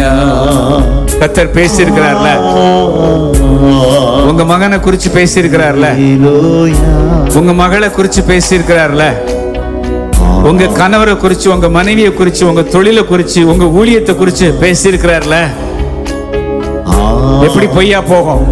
கத்தர் பேசியிருக்கிறார்ல உங்க மகனை குறிச்சு பேசியிருக்கிறார்ல உங்க மகளை குறிச்சு பேசியிருக்கிறார்ல உங்க கணவரை குறிச்சு உங்க மனைவியை குறிச்சு உங்க தொழிலை குறிச்சு உங்க ஊழியத்தை குறிச்சு பேசியிருக்கிறார்ல எப்படி பொய்யா போகும்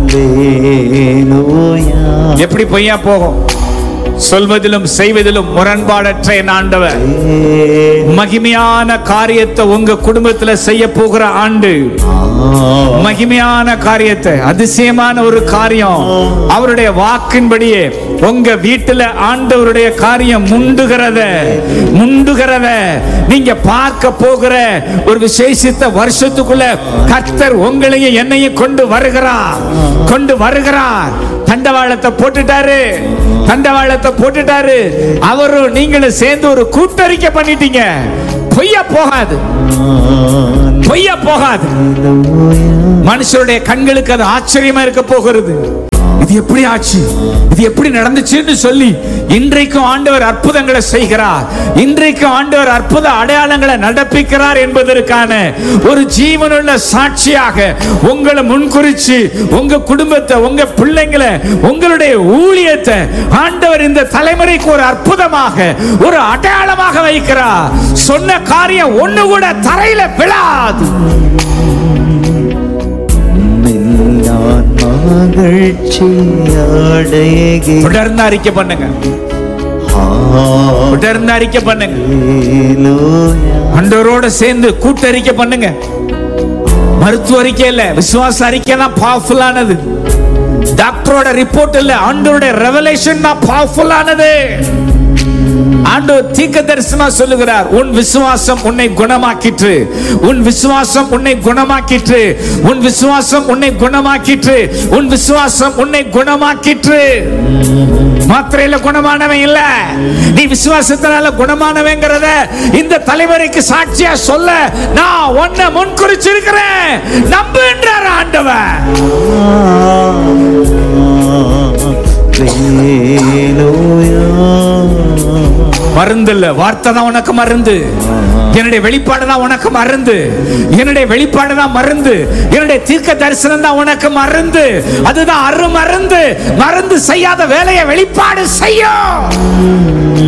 எப்படி பொய்யா போகும் சொல்வதிலும் செய்வதிலும் முரண்பாடற்ற என் ஆண்டவர் மகிமையான காரியத்தை உங்க குடும்பத்துல செய்ய போகிற ஆண்டு மகிமையான காரியத்தை அதிசயமான ஒரு காரியம் அவருடைய வாக்கின்படியே உங்க வீட்டுல ஆண்டவருடைய காரியம் முண்டுகிறத முண்டுகிறத நீங்க பார்க்க போகிற ஒரு விசேஷித்த வருஷத்துக்குள்ள கர்த்தர் உங்களையும் என்னையும் கொண்டு வருகிறார் கொண்டு வருகிறார் தண்டவாளத்தை போட்டுட்டாரு தண்டவாளத்தை போட்டுட்டாரு அவரும் நீங்களும் சேர்ந்து ஒரு கூட்டறிக்கை பண்ணிட்டீங்க பொய்யா போகாது பொய்யா போகாது மனுஷருடைய கண்களுக்கு அது ஆச்சரியமா இருக்க போகிறது இது எப்படி ஆச்சு இது எப்படி நடந்துச்சுன்னு சொல்லி இன்றைக்கும் ஆண்டவர் அற்புதங்களை செய்கிறார் இன்றைக்கும் ஆண்டவர் அற்புத அடையாளங்களை நடப்பிக்கிறார் என்பதற்கான ஒரு ஜீவனுள்ள சாட்சியாக உங்களை முன்குறிச்சு உங்க குடும்பத்தை உங்க பிள்ளைங்களை உங்களுடைய ஊழியத்தை ஆண்டவர் இந்த தலைமுறைக்கு ஒரு அற்புதமாக ஒரு அடையாளமாக வைக்கிறார் சொன்ன காரியம் ஒண்ணு கூட தரையில விழாது நான் மகிழ்ச்சி அடைகிறேன் தொடர்ந்து அறிக்கை பண்ணுங்க தொடர்ந்து அறிக்கை பண்ணுங்க அண்டவரோட சேர்ந்து கூட்டறிக்கை பண்ணுங்க மருத்துவ அறிக்கை இல்ல விசுவாச அறிக்கை தான் பவர்ஃபுல்லானது டாக்டரோட ரிப்போர்ட் இல்ல ஆண்டவருடைய ரெவலேஷன் தான் பவர்ஃபுல்லானது ஆண்டவர் தீர்க்க தரிசனமா சொல்லுகிறார் உன் விசுவாசம் உன்னை குணமாக்கிற்று உன் விசுவாசம் உன்னை குணமாக்கிற்று உன் விசுவாசம் உன்னை குணமாக்கிற்று உன் விசுவாசம் உன்னை குணமாக்கிற்று மாத்திரையில குணமானவன் இல்ல நீ விசுவாசத்தினால குணமானவங்கிறத இந்த தலைவருக்கு சாட்சியா சொல்ல நான் உன்னை முன்குறிச்சிருக்கிறேன் நம்புன்றார் ஆண்டவன் மருந்து இல்ல வார்த்தை தான் உனக்கு மருந்து என்னுடைய வெளிப்பாடு தான் உனக்கு மருந்து என்னுடைய வெளிப்பாடு தான் மருந்து என்னுடைய தீர்க்க தரிசனம் தான் உனக்கு மருந்து அதுதான் அரு மருந்து மருந்து செய்யாத வேலையை வெளிப்பாடு செய்யும்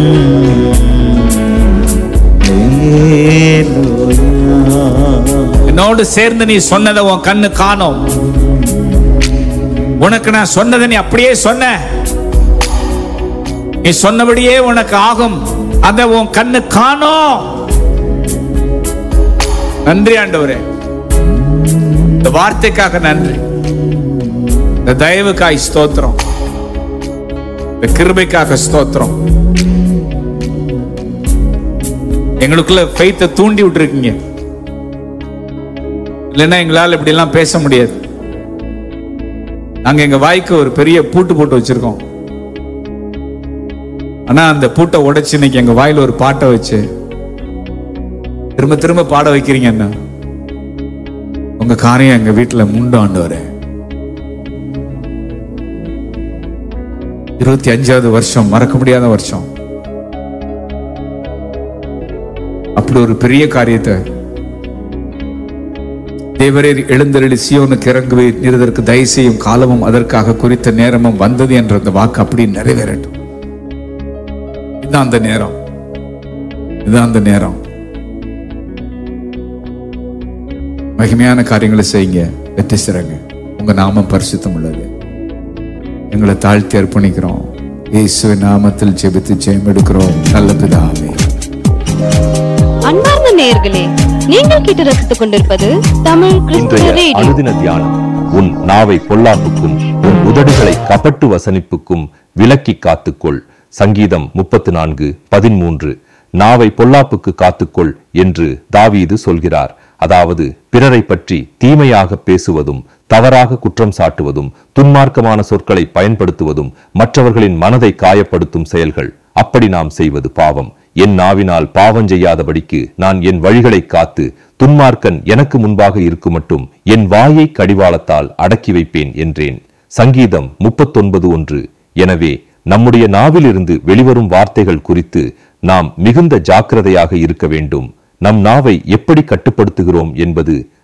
என்னோடு சேர்ந்து நீ சொன்னதை உன் கண்ணு காணும் உனக்கு நான் சொன்னதை நீ அப்படியே சொன்ன நீ சொன்னபடியே உனக்கு ஆகும் அத உன் கண்ணு காணும் நன்றி ஆண்டவரே இந்த வார்த்தைக்காக நன்றி இந்த தயவுக்காய் ஸ்தோத்திரம் இந்த கிருபைக்காக ஸ்தோத்திரம் எங்களுக்குள்ள ஃபெய்த்தை தூண்டி விட்டுருக்கீங்க இல்லைன்னா எங்களால் இப்படி எல்லாம் பேச முடியாது நாங்க எங்க வாய்க்கு ஒரு பெரிய பூட்டு போட்டு வச்சிருக்கோம் ஆனா அந்த பூட்டை உடைச்சு இன்னைக்கு எங்க வாயில ஒரு பாட்டை வச்சு திரும்ப திரும்ப பாட வைக்கிறீங்க என்ன உங்க காரியம் எங்க வீட்டுல முண்டு ஆண்டவரே இருபத்தி அஞ்சாவது வருஷம் மறக்க முடியாத வருஷம் அப்படி ஒரு பெரிய காரியத்தை தேவரீர் எழுந்தருளி சியோனுக்கு இறங்குவே நீரதற்கு தயவு செய்யும் காலமும் அதற்காக குறித்த நேரமும் வந்தது என்ற அந்த வாக்கு அப்படி நிறைவேறட்டும் இதுதான் அந்த நேரம் இதுதான் அந்த நேரம் மகிமையான காரியங்களை செய்யுங்க வெற்றி சிறங்க உங்க நாமம் பரிசுத்தம் உள்ளது எங்களை தாழ்த்தி அர்ப்பணிக்கிறோம் இயேசுவின் நாமத்தில் ஜெபித்து ஜெயம் எடுக்கிறோம் நல்ல பிதாவே அன்பார்ந்த நேயர்களே நீங்கள் கேட்டு ரசித்துக் கொண்டிருப்பது தமிழ் கிறிஸ்துவ இன்றைய ரேடியோ அனுதின தியானம் உன் நாவை பொல்லாப்புக்கும் உன் உதடுகளை கபட்டு வசனிப்புக்கும் விலக்கி காத்துக்கொள் சங்கீதம் முப்பத்து நான்கு பதிமூன்று நாவை பொல்லாப்புக்கு காத்துக்கொள் என்று தாவீது சொல்கிறார் அதாவது பிறரை பற்றி தீமையாக பேசுவதும் தவறாக குற்றம் சாட்டுவதும் துன்மார்க்கமான சொற்களை பயன்படுத்துவதும் மற்றவர்களின் மனதை காயப்படுத்தும் செயல்கள் அப்படி நாம் செய்வது பாவம் என் நாவினால் பாவம் செய்யாதபடிக்கு நான் என் வழிகளை காத்து துன்மார்க்கன் எனக்கு முன்பாக இருக்கும் மட்டும் என் வாயை கடிவாளத்தால் அடக்கி வைப்பேன் என்றேன் சங்கீதம் முப்பத்தொன்பது ஒன்று எனவே நம்முடைய நாவிலிருந்து வெளிவரும் வார்த்தைகள் குறித்து நாம் மிகுந்த ஜாக்கிரதையாக இருக்க வேண்டும் நம் நாவை எப்படி கட்டுப்படுத்துகிறோம் என்பது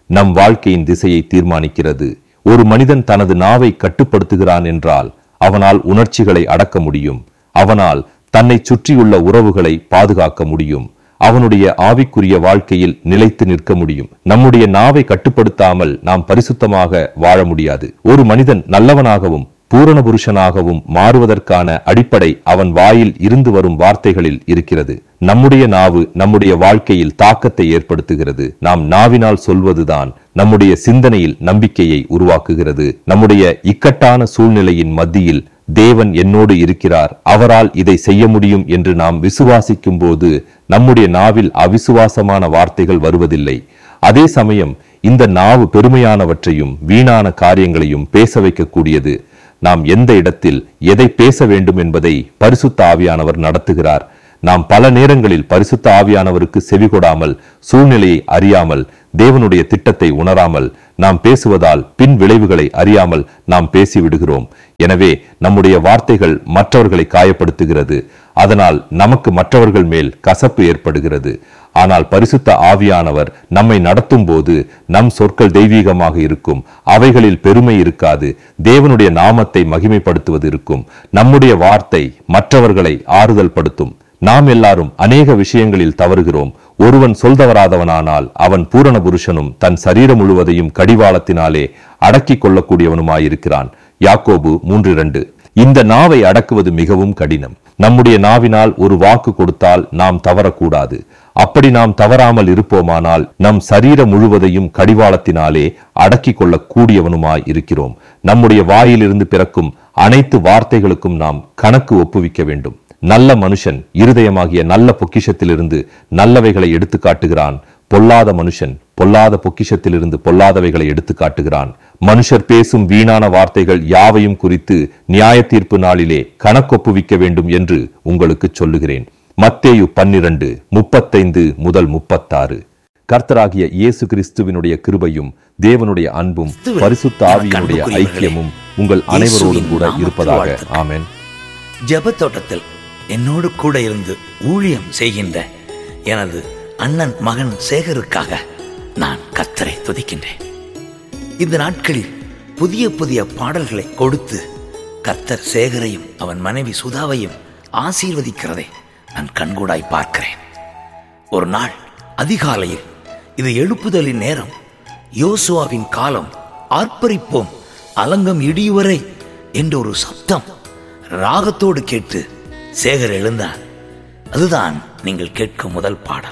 நம் வாழ்க்கையின் திசையை தீர்மானிக்கிறது ஒரு மனிதன் தனது நாவை கட்டுப்படுத்துகிறான் என்றால் அவனால் உணர்ச்சிகளை அடக்க முடியும் அவனால் தன்னை சுற்றியுள்ள உறவுகளை பாதுகாக்க முடியும் அவனுடைய ஆவிக்குரிய வாழ்க்கையில் நிலைத்து நிற்க முடியும் நம்முடைய நாவை கட்டுப்படுத்தாமல் நாம் பரிசுத்தமாக வாழ முடியாது ஒரு மனிதன் நல்லவனாகவும் பூரண புருஷனாகவும் மாறுவதற்கான அடிப்படை அவன் வாயில் இருந்து வரும் வார்த்தைகளில் இருக்கிறது நம்முடைய நாவு நம்முடைய வாழ்க்கையில் தாக்கத்தை ஏற்படுத்துகிறது நாம் நாவினால் சொல்வதுதான் நம்முடைய சிந்தனையில் நம்பிக்கையை உருவாக்குகிறது நம்முடைய இக்கட்டான சூழ்நிலையின் மத்தியில் தேவன் என்னோடு இருக்கிறார் அவரால் இதை செய்ய முடியும் என்று நாம் விசுவாசிக்கும் போது நம்முடைய நாவில் அவிசுவாசமான வார்த்தைகள் வருவதில்லை அதே சமயம் இந்த நாவு பெருமையானவற்றையும் வீணான காரியங்களையும் பேச வைக்கக்கூடியது நாம் எந்த இடத்தில் எதை பேச வேண்டும் என்பதை பரிசுத்த ஆவியானவர் நடத்துகிறார் நாம் பல நேரங்களில் பரிசுத்த ஆவியானவருக்கு செவிகொடாமல் சூழ்நிலையை அறியாமல் தேவனுடைய திட்டத்தை உணராமல் நாம் பேசுவதால் பின் விளைவுகளை அறியாமல் நாம் பேசிவிடுகிறோம் எனவே நம்முடைய வார்த்தைகள் மற்றவர்களை காயப்படுத்துகிறது அதனால் நமக்கு மற்றவர்கள் மேல் கசப்பு ஏற்படுகிறது ஆனால் பரிசுத்த ஆவியானவர் நம்மை நடத்தும் போது நம் சொற்கள் தெய்வீகமாக இருக்கும் அவைகளில் பெருமை இருக்காது தேவனுடைய நாமத்தை மகிமைப்படுத்துவது இருக்கும் நம்முடைய வார்த்தை மற்றவர்களை ஆறுதல் படுத்தும் நாம் எல்லாரும் அநேக விஷயங்களில் தவறுகிறோம் ஒருவன் சொல்தவராதவனானால் அவன் பூரண புருஷனும் தன் சரீரம் முழுவதையும் கடிவாளத்தினாலே அடக்கிக் கொள்ளக்கூடியவனுமாயிருக்கிறான் யாக்கோபு மூன்று இரண்டு இந்த நாவை அடக்குவது மிகவும் கடினம் நம்முடைய நாவினால் ஒரு வாக்கு கொடுத்தால் நாம் தவறக்கூடாது அப்படி நாம் தவறாமல் இருப்போமானால் நம் சரீரம் முழுவதையும் கடிவாளத்தினாலே அடக்கிக் கொள்ளக் கூடியவனுமாய் இருக்கிறோம் நம்முடைய வாயிலிருந்து பிறக்கும் அனைத்து வார்த்தைகளுக்கும் நாம் கணக்கு ஒப்புவிக்க வேண்டும் நல்ல மனுஷன் இருதயமாகிய நல்ல பொக்கிஷத்திலிருந்து நல்லவைகளை எடுத்து காட்டுகிறான் பொல்லாத மனுஷன் பொல்லாத பொக்கிஷத்திலிருந்து பொல்லாதவைகளை எடுத்து காட்டுகிறான் மனுஷர் பேசும் வீணான வார்த்தைகள் யாவையும் குறித்து நியாய தீர்ப்பு நாளிலே கணக்கொப்புவிக்க வேண்டும் என்று உங்களுக்கு சொல்லுகிறேன் மத்தேயு பன்னிரண்டு முப்பத்தைந்து முதல் முப்பத்தாறு கர்த்தராகிய இயேசு கிறிஸ்துவினுடைய கிருபையும் தேவனுடைய அன்பும் பரிசுத்த ஆவியினுடைய ஐக்கியமும் உங்கள் அனைவரோடும் கூட இருப்பதாக ஆமென் ஜெபத்தோட்டத்தில் என்னோடு கூட இருந்து ஊழியம் செய்கின்ற எனது அண்ணன் மகன் சேகருக்காக நான் கர்த்தரை துதிக்கின்றேன் இந்த நாட்களில் புதிய புதிய பாடல்களை கொடுத்து கர்த்தர் சேகரையும் அவன் மனைவி சுதாவையும் ஆசீர்வதிக்கிறதை நான் கண்கூடாய் பார்க்கிறேன் ஒரு நாள் அதிகாலையில் இது எழுப்புதலின் நேரம் யோசுவாவின் காலம் ஆர்ப்பரிப்போம் அலங்கம் இடியுவரை என்ற ஒரு சப்தம் ராகத்தோடு கேட்டு சேகர் எழுந்தார் அதுதான் நீங்கள் கேட்கும் முதல் பாடல்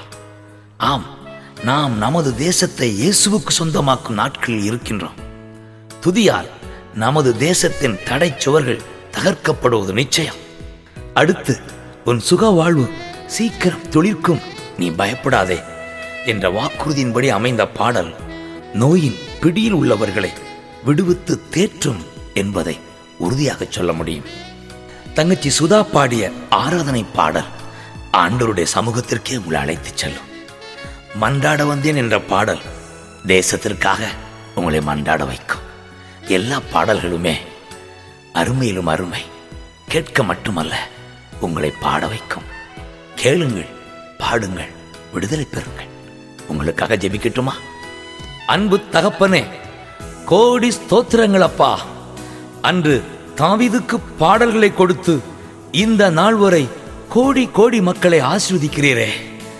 ஆம் நாம் நமது தேசத்தை இயேசுவுக்கு சொந்தமாக்கும் நாட்களில் இருக்கின்றோம் துதியால் நமது தேசத்தின் தடை சுவர்கள் தகர்க்கப்படுவது நிச்சயம் அடுத்து உன் சுக வாழ்வு சீக்கிரம் துளிர்க்கும் நீ பயப்படாதே என்ற வாக்குறுதியின்படி அமைந்த பாடல் நோயின் பிடியில் உள்ளவர்களை விடுவித்து தேற்றும் என்பதை உறுதியாக சொல்ல முடியும் தங்கச்சி சுதா பாடிய ஆராதனை பாடல் ஆண்டவருடைய சமூகத்திற்கே உங்களை அழைத்துச் செல்லும் மன்றாட வந்தேன் என்ற பாடல் தேசத்திற்காக உங்களை மன்றாட வைக்கும் எல்லா பாடல்களுமே அருமையிலும் அருமை கேட்க மட்டுமல்ல உங்களை பாட வைக்கும் கேளுங்கள் பாடுங்கள் விடுதலை பெறுங்கள் உங்களுக்காக ஜெபிக்கட்டுமா அன்பு தகப்பனே கோடி ஸ்தோத்திரங்கள் அப்பா அன்று தாவீதுக்கு பாடல்களை கொடுத்து இந்த நாள் வரை கோடி கோடி மக்களை ஆசிர்வதிக்கிறீரே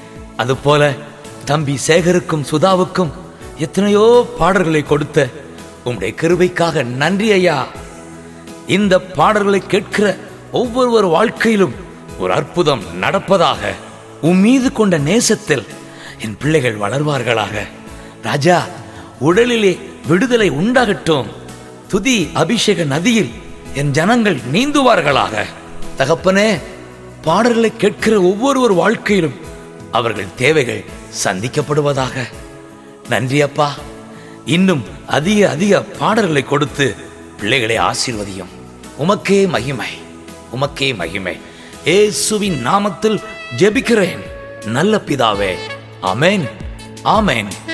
அதுபோல தம்பி சேகருக்கும் சுதாவுக்கும் எத்தனையோ பாடல்களை கொடுத்த உம்முடைய கிருபைக்காக நன்றி ஐயா இந்த பாடல்களை கேட்கிற ஒவ்வொருவர் வாழ்க்கையிலும் ஒரு அற்புதம் நடப்பதாக உன் மீது கொண்ட நேசத்தில் என் பிள்ளைகள் வளர்வார்களாக ராஜா உடலிலே விடுதலை உண்டாகட்டும் துதி அபிஷேக நதியில் என் ஜனங்கள் நீந்துவார்களாக தகப்பனே பாடல்களை கேட்கிற ஒவ்வொருவர் வாழ்க்கையிலும் அவர்கள் தேவைகள் சந்திக்கப்படுவதாக நன்றி அப்பா இன்னும் அதிக அதிக பாடல்களை கொடுத்து பிள்ளைகளை ஆசீர்வதியும் உமக்கே மகிமை உமக்கே மகிமை இயேசுவின் நாமத்தில் ஜெபிக்கிறேன் நல்ல பிதாவே ஆமென் ஆமென்